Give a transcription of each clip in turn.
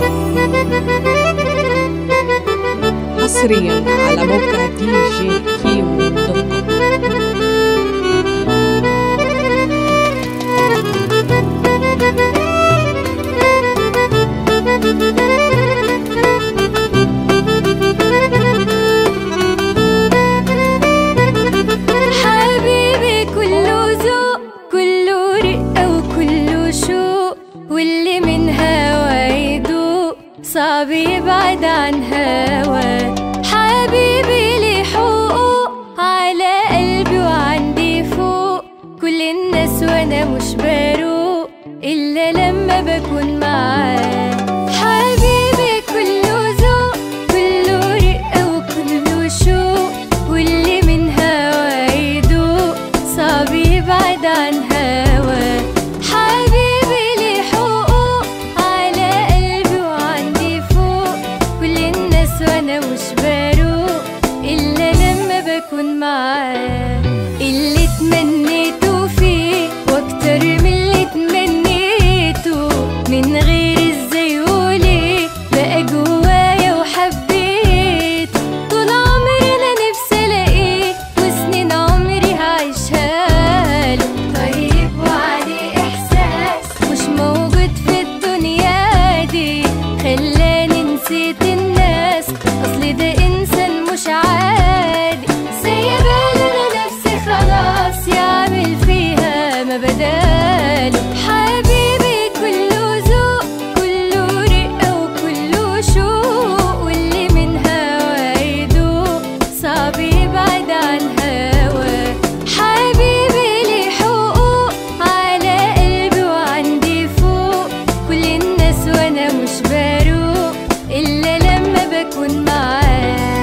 حصريا على موقع دي جي كيمو دوت كوم حبيبي كله ذوق كله رقة وكله شوق واللي من هوا يدوق صعب يبعد عن هوا حبيبي لي حقوق على قلبي وعندي فوق كل الناس وانا مش بروق الا لما بكون معاه حبيبي كله ذوق كله رقة وكله شوق واللي من هوا يدوق صعب يبعد عن هوا حبيبي لي حقوق على قلبي وعندي فوق كل الناس وانا مش بروق الا لما بكون معاه اللي تمنيته فيه واكتر من اللي تمنيته من غير ازاي وليه بقى جوايا وحبيت طول عمري انا نفسي الاقيه وسنين عمري هعيشها له طيب وعليه احساس مش موجود في الدنيا دي خلاني نسيت الناس اصل ده انسان مش عادي سايباله انا نفسي خلاص يعمل فيها ما بداله حبيبي كله ذوق كله رقة وكله شوق واللي من هوا يدوق صعب يبعد عن هوا حبيبي لي حقوق على قلبي وعندي فوق كل الناس وانا مش بروق الا لما بكون معاه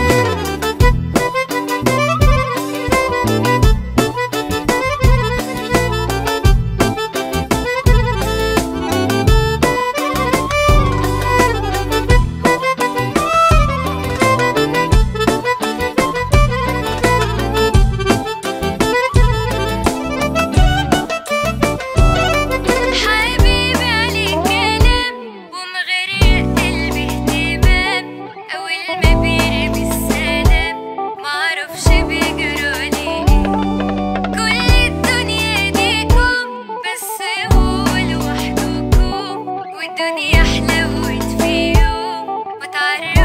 حبيبي عليك كلام ومغرق قلبي اهتمام اول ما بيرمي السلام معرفش بيجرالي ايه كل الدنيا ديكم بس هو لوحدكم والدنيا حلوت في يوم وتعرف